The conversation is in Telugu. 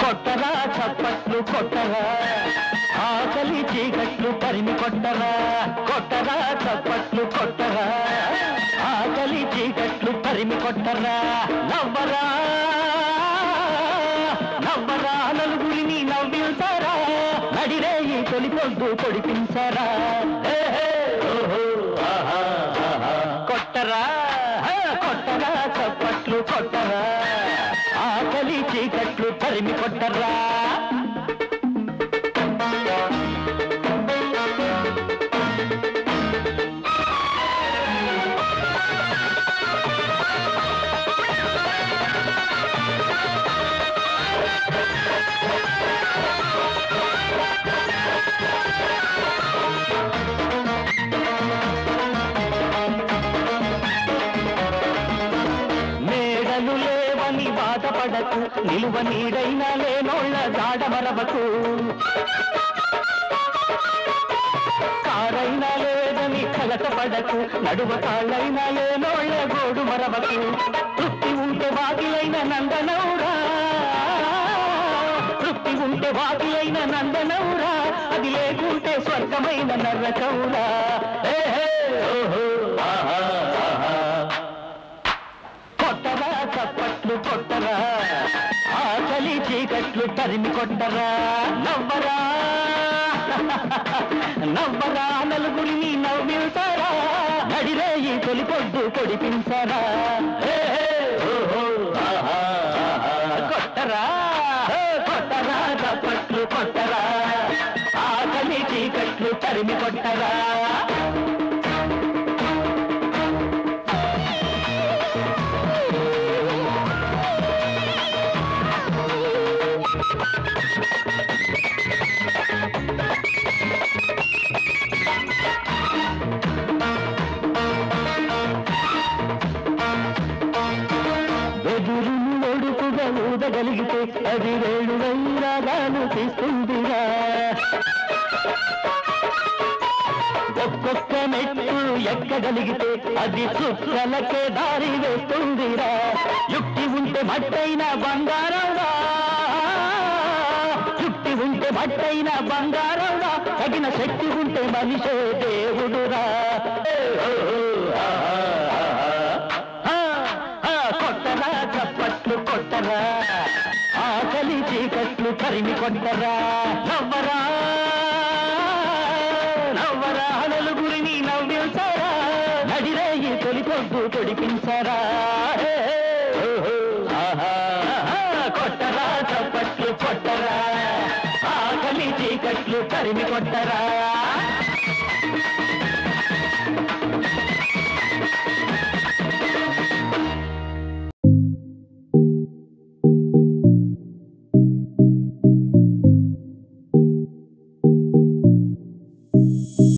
కొట్టరా చప్పట్లు కొట్టరా ఆకలి చీకట్లు తరిమి కొట్టరా కొట్టరా చప్పట్లు కొట్టరా ఆకలి చీకట్లు తరిమి కొట్టరా నవ్వరా నవ్వరా నలుగురిని నవ్వించారా నడిరే ఈ తొలి పొద్దు పొడిపించారా హే, హే, ఓహో, ఆహా, ఆహా. కొట్టరా హే, కొట్టరా చప్పట్లు కొట్టరా ఆకలి చీకట్లు తరిమి కొట్టరా మేడలు లేవని బాధపడకు నిలువ నీడైనా లేనోళ్ళ జాడ మరవకు కారైనా లేదని కలటపడకు నడువ కాళ్ళైనా లేనోళ్ళ గోడు మరవకు తృప్తి ఉంటే వాకిలైన నందనౌరా తృప్తి ఉంటే వాకిలైన నందనౌరా అది లేకుంటే స్వర్గమైన నరకౌరా హే, హే, ఓహో, ఆహా, ఆహా. కొట్టరా చప్పట్లు కొట్టరా ఆకలి చీకట్లు తరిమి కొట్టరా నవ్వరా నవ్వరా నలుగురిని నవ్వించారా నడిరే ఈ తొలి పొద్దు పొడిపించారా హే, హే, ఓహో, ఆహా, ఆహా. కొట్టరా హే, కొట్టరా చప్పట్లు కొట్టరా ఆకలి చీకట్లు తరిమి కొట్టరా వెదురును ఒడుపుగా ఊదగలిగితే అది వేడు వైరాగాలు తీస్తుందిరా ఒక్కొక్క మెట్టు ఎక్కగలిగితే అది చుక్కలకే దారి వేస్తుందిరా యుక్తి ఉంటే మట్టైన బంగారంరా యుక్తి ఉంటే మట్టైన బంగారంరా తగిన శక్తి ఉంటే మనిషే దేవుడురా ఆ, ఆ, కొట్టరా చప్పట్లు కొట్టరా ఆకలి చీకట్లు తరిమి కొట్టరా నవ్వరా నవ్వరా నలుగురిని నవ్వించారా నడిరే ఈ తొలి పొద్దు పొడిపించారా హే, హే, ఓహో, ఆహా, ఆహా, కొట్టరా చప్పట్లు కొట్టరా ఆకలి చీకట్లు తరిమి కొట్టరా